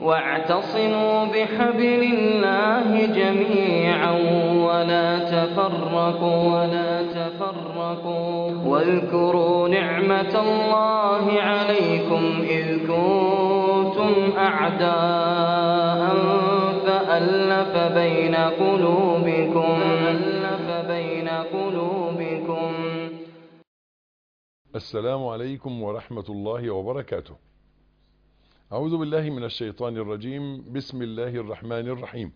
واعتصموا بحبل الله جميعا ولا تفرقوا ولا تفرقوا واذكروا نعمة الله عليكم إذ كنتم أعداء فألف بين قلوبكم فألف بين قلوبكم السلام عليكم ورحمة الله وبركاته أعوذ بالله من الشيطان الرجيم بسم الله الرحمن الرحيم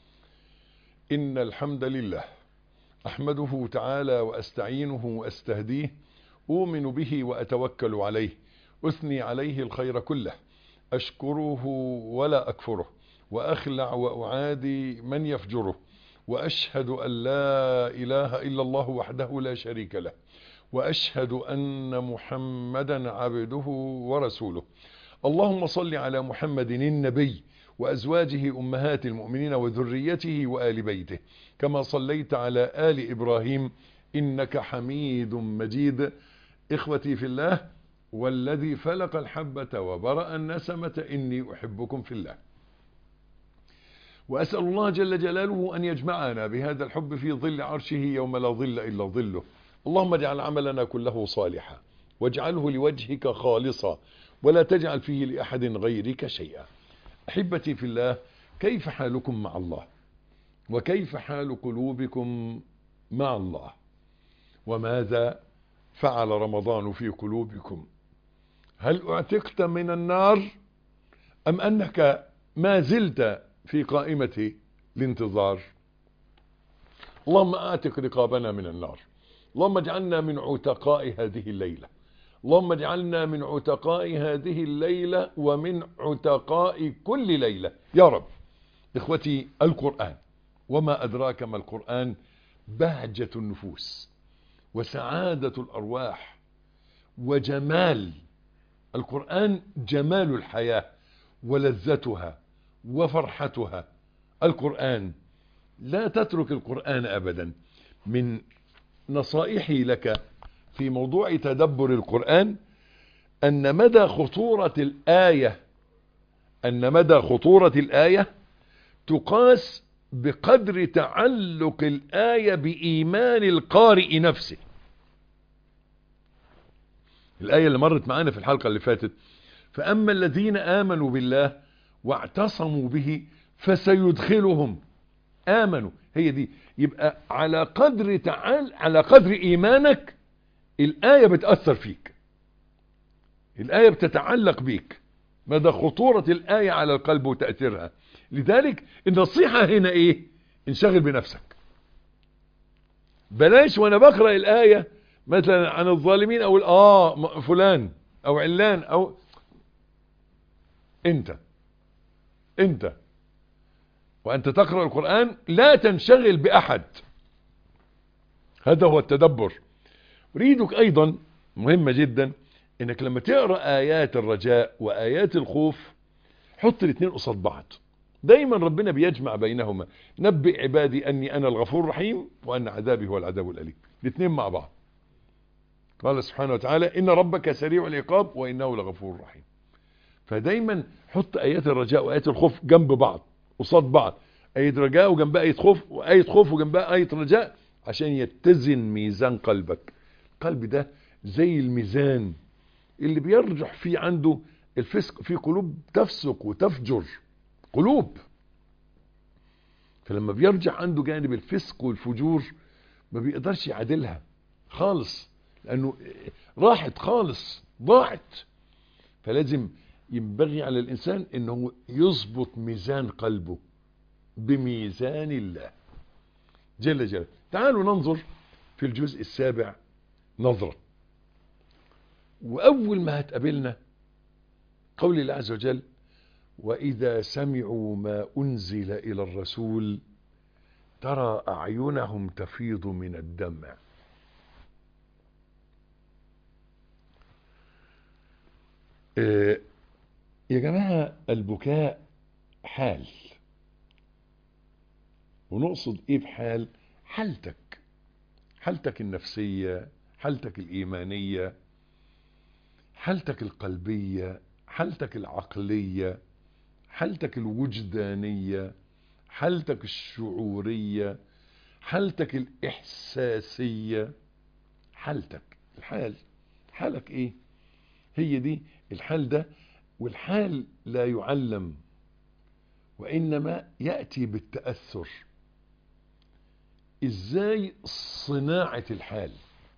إن الحمد لله أحمده تعالى وأستعينه وأستهديه أؤمن به وأتوكل عليه أثني عليه الخير كله أشكره ولا أكفره وأخلع وأعادي من يفجره وأشهد أن لا إله إلا الله وحده لا شريك له وأشهد أن محمدا عبده ورسوله اللهم صل على محمد النبي وأزواجه أمهات المؤمنين وذريته وآل بيته كما صليت على آل إبراهيم إنك حميد مجيد إخوتي في الله والذي فلق الحبة وبرأ النسمة إني أحبكم في الله وأسأل الله جل جلاله أن يجمعنا بهذا الحب في ظل عرشه يوم لا ظل إلا ظله اللهم اجعل عملنا كله صالحا واجعله لوجهك خالصا ولا تجعل فيه لأحد غيرك شيئا أحبتي في الله كيف حالكم مع الله وكيف حال قلوبكم مع الله وماذا فعل رمضان في قلوبكم هل اعتقت من النار أم أنك ما زلت في قائمة الانتظار اللهم آتك رقابنا من النار اللهم اجعلنا من عتقاء هذه الليلة اللهم اجعلنا من عتقاء هذه الليلة ومن عتقاء كل ليلة يا رب إخوتي القرآن وما أدراك ما القرآن بهجة النفوس وسعادة الأرواح وجمال القرآن جمال الحياة ولذتها وفرحتها القرآن لا تترك القرآن أبدا من نصائحي لك في موضوع تدبر القرآن أن مدى خطورة الآية أن مدى خطورة الآية تقاس بقدر تعلق الآية بإيمان القارئ نفسه الآية اللي مرت معانا في الحلقة اللي فاتت فأما الذين آمنوا بالله واعتصموا به فسيدخلهم آمنوا هي دي يبقى على قدر تعال على قدر إيمانك الآية بتأثر فيك الآية بتتعلق بيك مدى خطورة الآية على القلب وتأثيرها لذلك النصيحة هنا ايه انشغل بنفسك بلاش وانا بقرأ الآية مثلا عن الظالمين او اه فلان او علان او انت انت وانت تقرأ القرآن لا تنشغل بأحد هذا هو التدبر اريدك ايضا مهمة جدا انك لما تقرأ ايات الرجاء وايات الخوف حط الاثنين قصاد بعض دايما ربنا بيجمع بينهما نبئ عبادي اني انا الغفور الرحيم وان عذابي هو العذاب الاليم الاثنين مع بعض قال سبحانه وتعالى ان ربك سريع العقاب وانه لغفور رحيم فدايما حط ايات الرجاء وايات الخوف جنب بعض قصاد بعض ايه رجاء وجنبها ايه خوف وايه خوف وجنبها ايه رجاء عشان يتزن ميزان قلبك القلب ده زي الميزان اللي بيرجح فيه عنده الفسق في قلوب تفسق وتفجر قلوب فلما بيرجع عنده جانب الفسق والفجور ما بيقدرش يعادلها خالص لانه راحت خالص ضاعت فلازم ينبغي على الانسان انه يظبط ميزان قلبه بميزان الله جل جلاله تعالوا ننظر في الجزء السابع نظرة واول ما هتقابلنا قول الله عز وجل وإذا سمعوا ما أنزل إلى الرسول ترى أعينهم تفيض من الدمع آه يا جماعة البكاء حال ونقصد ايه بحال حالتك حالتك النفسية حالتك الإيمانية حالتك القلبية حالتك العقلية حالتك الوجدانية حالتك الشعورية حالتك الإحساسية حالتك الحال حالك إيه هي دي الحال ده والحال لا يعلم وإنما يأتي بالتأثر إزاي صناعة الحال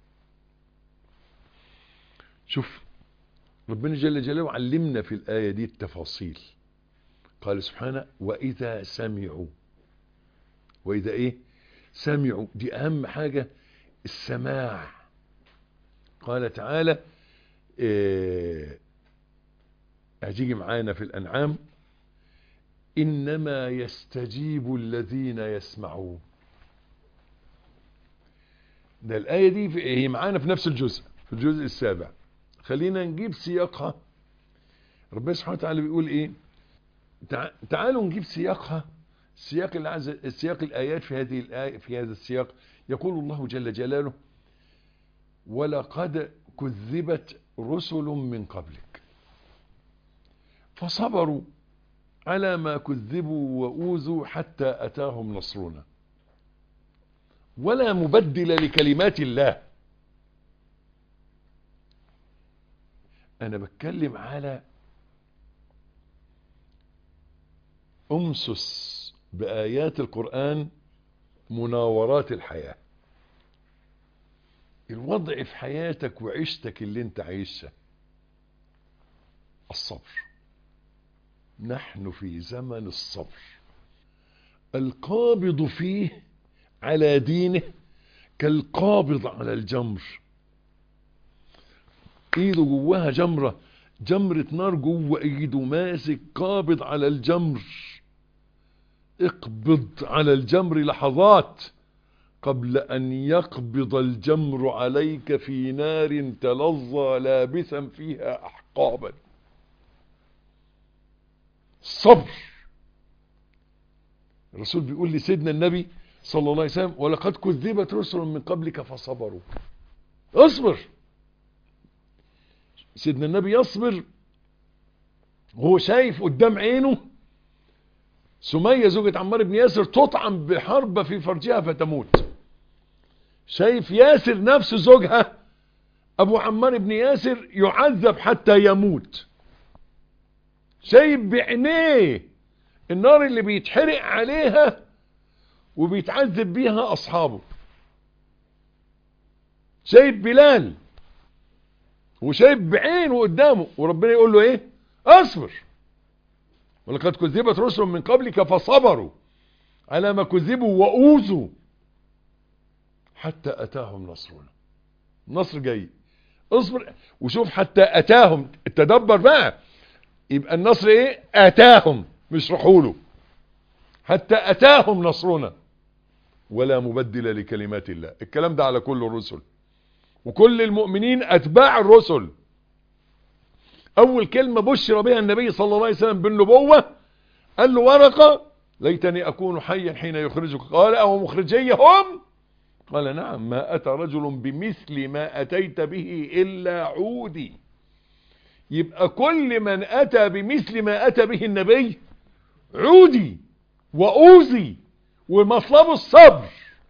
شوف ربنا جل جلاله علمنا في الآية دي التفاصيل قال سبحانه وإذا سمعوا وإذا إيه سمعوا دي أهم حاجة السماع قال تعالى إيه هتيجي معانا في الأنعام إنما يستجيب الذين يسمعون ده الآية دي في هي معانا في نفس الجزء في الجزء السابع خلينا نجيب سياقها ربنا سبحانه وتعالى بيقول ايه تع... تعالوا نجيب سياقها سياق العز... سياق الآيات في هذه الآية في هذا السياق يقول الله جل جلاله ولقد كذبت رسل من قبلك فصبروا على ما كذبوا وأوذوا حتى أتاهم نصرنا ولا مبدل لكلمات الله أنا بتكلم على أمسس بآيات القرآن مناورات الحياة الوضع في حياتك وعيشتك اللي انت عايشها الصبر نحن في زمن الصبر القابض فيه على دينه كالقابض على الجمر ايده جواها جمرة جمرة نار جوه ايده ماسك قابض على الجمر اقبض على الجمر لحظات قبل ان يقبض الجمر عليك في نار تلظى لابثا فيها احقابا صبر الرسول بيقول لسيدنا النبي صلى الله عليه وسلم ولقد كذبت رسل من قبلك فصبروا اصبر سيدنا النبي يصبر وهو شايف قدام عينه سمية زوجة عمار بن ياسر تطعم بحربة في فرجها فتموت شايف ياسر نفس زوجها ابو عمار بن ياسر يعذب حتى يموت شايف بعينيه النار اللي بيتحرق عليها وبيتعذب بيها اصحابه شايف بلال وشايف بعينه قدامه وربنا يقول له ايه اصبر ولقد كذبت رسل من قبلك فصبروا على ما كذبوا واوذوا حتى اتاهم نصرنا النصر جاي اصبر وشوف حتى اتاهم التدبر بقى يبقى النصر ايه اتاهم مش رحوله حتى اتاهم نصرنا ولا مبدل لكلمات الله الكلام ده على كل الرسل وكل المؤمنين اتباع الرسل اول كلمة بشر بها النبي صلى الله عليه وسلم بالنبوة قال له ورقة ليتني اكون حيا حين يخرجك قال او مخرجي هم قال نعم ما اتى رجل بمثل ما اتيت به الا عودي يبقى كل من اتى بمثل ما اتى به النبي عودي واوذي ومطلبه الصبر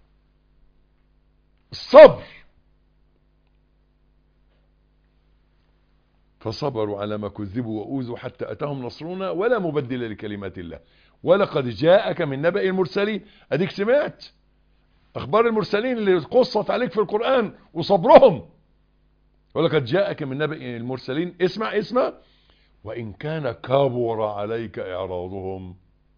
الصبر فصبروا على ما كذبوا وأوذوا حتى أتاهم نصرنا ولا مبدل لكلمات الله ولقد جاءك من نبأ المرسلين أديك سمعت أخبار المرسلين اللي قصت عليك في القرآن وصبرهم ولقد جاءك من نبأ المرسلين اسمع اسمع وإن كان كبر عليك إعراضهم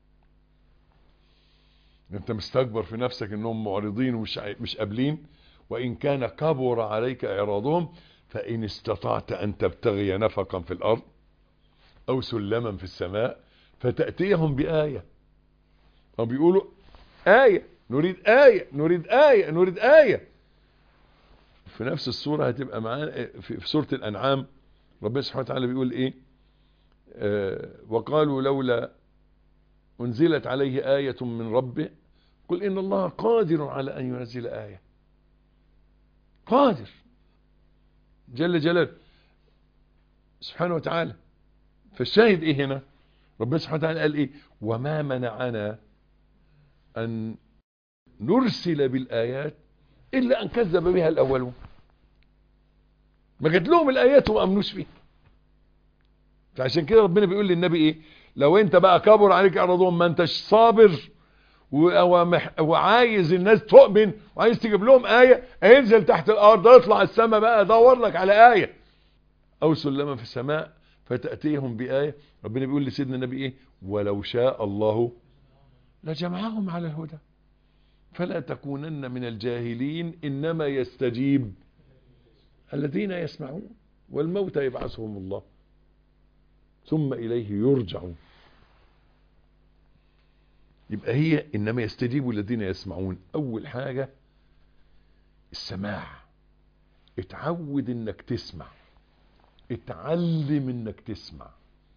انت مستكبر في نفسك انهم معرضين ومش مش قابلين وإن كان كبر عليك إعراضهم فإن استطعت أن تبتغي نفقا في الأرض أو سلما في السماء فتأتيهم بآية هم بيقولوا آية نريد آية نريد آية نريد آية في نفس السورة هتبقى معانا في سورة الأنعام ربنا سبحانه وتعالى بيقول إيه آه وقالوا لولا أنزلت عليه آية من ربه قل إن الله قادر على أن ينزل آية قادر جل جلاله سبحانه وتعالى فالشاهد ايه هنا ربنا سبحانه وتعالى قال ايه وما منعنا ان نرسل بالايات الا ان كذب بها الاولون ما جات لهم الايات وما امنوش بيها فعشان كده ربنا بيقول للنبي ايه لو انت بقى كبر عليك اعراضهم ما انتش صابر وعايز الناس تؤمن وعايز تجيب لهم آية انزل تحت الأرض اطلع السماء بقى دور لك على آية أو سلما في السماء فتأتيهم بآية ربنا بيقول لسيدنا النبي إيه ولو شاء الله لجمعهم على الهدى فلا تكونن من الجاهلين إنما يستجيب الذين يسمعون والموتى يبعثهم الله ثم إليه يرجعون يبقى هي إنما يستجيب الذين يسمعون أول حاجة السماع اتعود انك تسمع اتعلم انك تسمع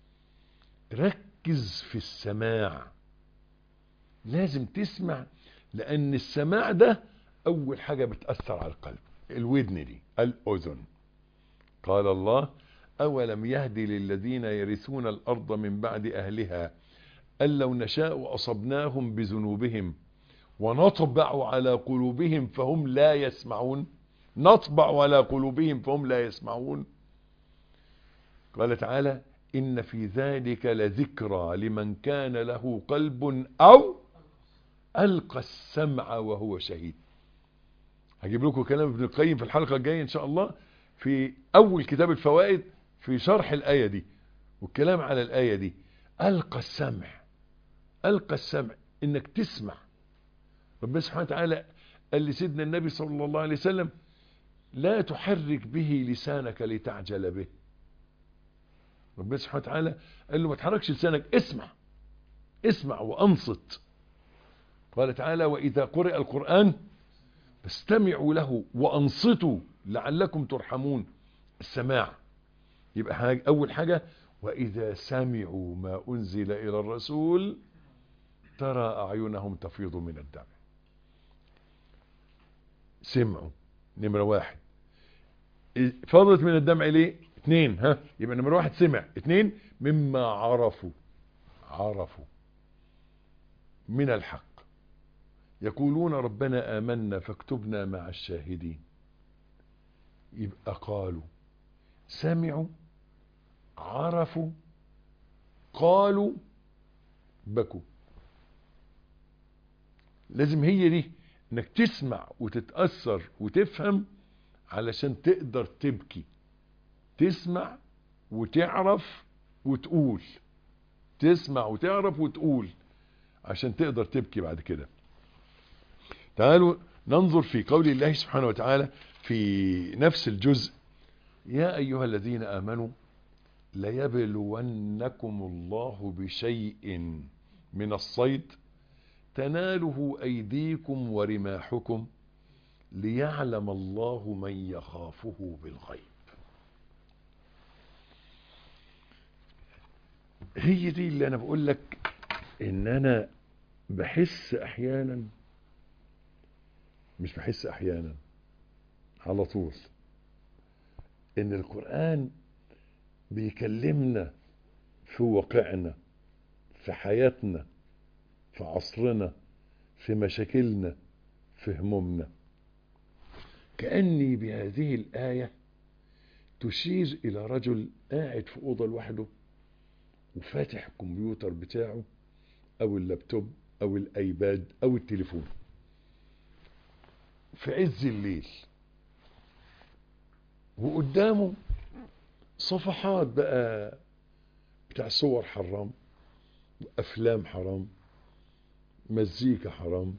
ركز في السماع لازم تسمع لان السماع ده اول حاجة بتأثر على القلب الودن دي الاذن قال الله اولم يهدي للذين يرثون الارض من بعد اهلها أن لو نشاء أصبناهم بذنوبهم ونطبع على قلوبهم فهم لا يسمعون نطبع على قلوبهم فهم لا يسمعون قال تعالى إن في ذلك لذكرى لمن كان له قلب أو ألقى السمع وهو شهيد هجيب لكم كلام ابن القيم في الحلقة الجاية إن شاء الله في أول كتاب الفوائد في شرح الآية دي والكلام على الآية دي ألقى السمع ألقى السمع إنك تسمع ربنا سبحانه وتعالى قال لسيدنا النبي صلى الله عليه وسلم لا تحرك به لسانك لتعجل به ربنا سبحانه وتعالى قال له ما تحركش لسانك اسمع اسمع وأنصت قال تعالى وإذا قرئ القرآن فاستمعوا له وأنصتوا لعلكم ترحمون السماع يبقى حاجة أول حاجة وإذا سمعوا ما أنزل إلى الرسول ترى أعينهم تفيض من الدمع سمعوا نمرة واحد فضلت من الدمع ليه اتنين ها يبقى نمرة واحد سمع اتنين مما عرفوا عرفوا من الحق يقولون ربنا آمنا فاكتبنا مع الشاهدين يبقى قالوا سمعوا عرفوا قالوا بكوا لازم هي دي انك تسمع وتتأثر وتفهم علشان تقدر تبكي تسمع وتعرف وتقول تسمع وتعرف وتقول عشان تقدر تبكي بعد كده تعالوا ننظر في قول الله سبحانه وتعالى في نفس الجزء يا أيها الذين آمنوا ليبلونكم الله بشيء من الصيد تناله أيديكم ورماحكم ليعلم الله من يخافه بالغيب هي دي اللي أنا بقول لك إن أنا بحس أحيانا مش بحس أحيانا على طول إن القرآن بيكلمنا في واقعنا في حياتنا في عصرنا في مشاكلنا في همومنا كأني بهذه الآية تشير إلى رجل قاعد في أوضة لوحده وفاتح الكمبيوتر بتاعه أو اللابتوب أو الأيباد أو التليفون في عز الليل وقدامه صفحات بقى بتاع صور حرام افلام حرام مزيكا حرام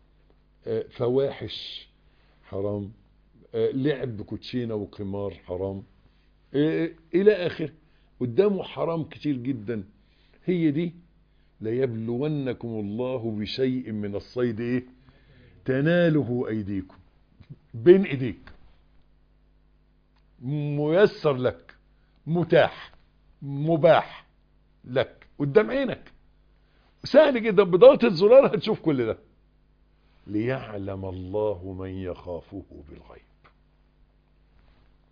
فواحش حرام لعب كوتشينه وقمار حرام الى اخر قدامه حرام كتير جدا هي دي ليبلونكم الله بشيء من الصيد ايه تناله ايديكم بين ايديك ميسر لك متاح مباح لك قدام عينك سهل جدا بضغطة زرار هتشوف كل ده ليعلم الله من يخافه بالغيب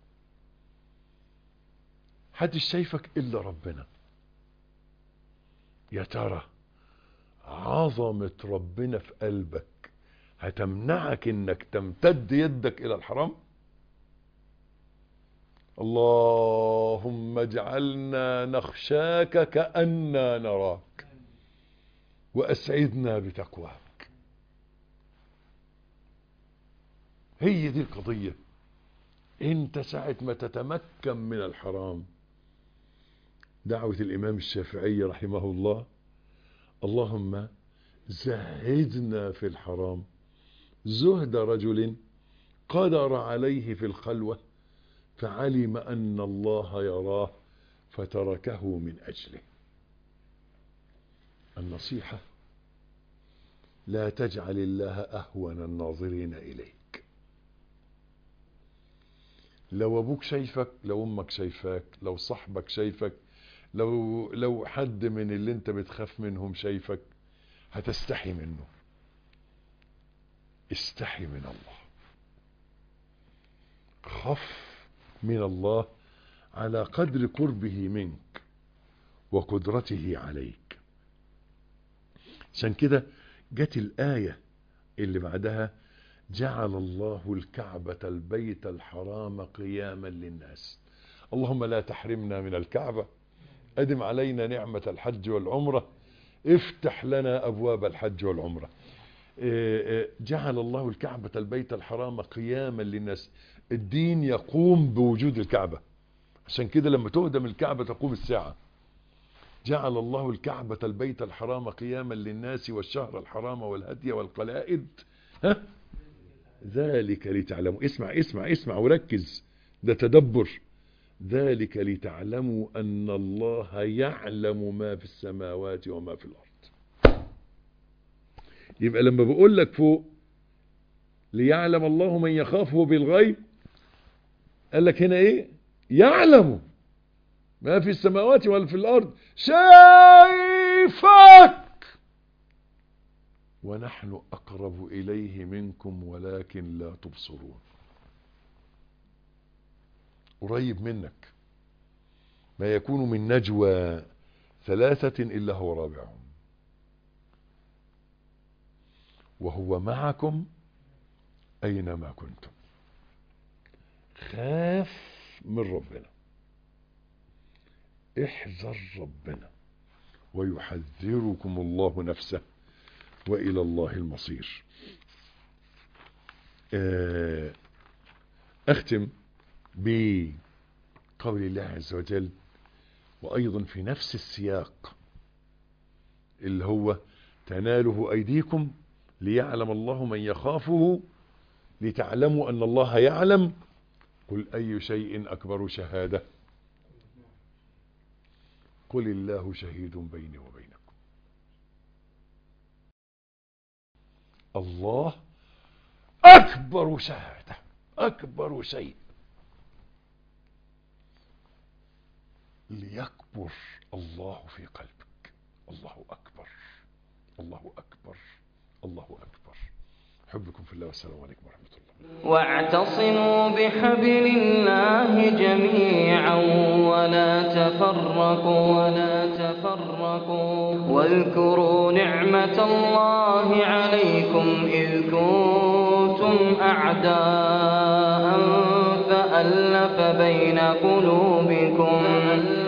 محدش شايفك الا ربنا يا ترى عظمة ربنا في قلبك هتمنعك انك تمتد يدك الى الحرام اللهم اجعلنا نخشاك كأننا نراك وأسعدنا بتقواك هي دي القضية انت ساعة ما تتمكن من الحرام دعوة الإمام الشافعي رحمه الله اللهم زهدنا في الحرام زهد رجل قدر عليه في الخلوة فعلم أن الله يراه فتركه من أجله النصيحة لا تجعل الله أهون الناظرين إليك لو أبوك شايفك لو أمك شايفاك لو صاحبك شايفك لو لو حد من اللي انت بتخاف منهم شايفك هتستحي منه استحي من الله خف من الله على قدر قربه منك وقدرته عليك عشان كده جت الآية اللي بعدها جعل الله الكعبة البيت الحرام قياما للناس اللهم لا تحرمنا من الكعبة أدم علينا نعمة الحج والعمرة افتح لنا أبواب الحج والعمرة جعل الله الكعبة البيت الحرام قياما للناس الدين يقوم بوجود الكعبة عشان كده لما تهدم الكعبة تقوم الساعة جعل الله الكعبة البيت الحرام قياما للناس والشهر الحرام والهدي والقلائد ها ذلك لتعلموا اسمع اسمع اسمع وركز ده تدبر ذلك لتعلموا أن الله يعلم ما في السماوات وما في الأرض يبقى لما بقول لك فوق ليعلم الله من يخافه بالغيب قال لك هنا ايه يعلم ما في السماوات ولا في الأرض شايفك ونحن أقرب إليه منكم ولكن لا تبصرون قريب منك ما يكون من نجوى ثلاثة إلا هو رابعهم وهو معكم أينما كنتم خاف من ربنا احذر ربنا ويحذركم الله نفسه وإلى الله المصير أختم بقول الله عز وجل وأيضا في نفس السياق اللي هو تناله أيديكم ليعلم الله من يخافه لتعلموا أن الله يعلم قل أي شيء أكبر شهادة قل الله شهيد بيني وبينكم الله أكبر شهادة أكبر شيء ليكبر الله في قلبك الله أكبر الله أكبر الله أكبر حبكم في الله والسلام عليكم ورحمة الله واعتصموا بحبل الله جميعا ولا تفرقوا ولا تفرقوا واذكروا نعمة الله عليكم إذ كنتم أعداء فألف بين قلوبكم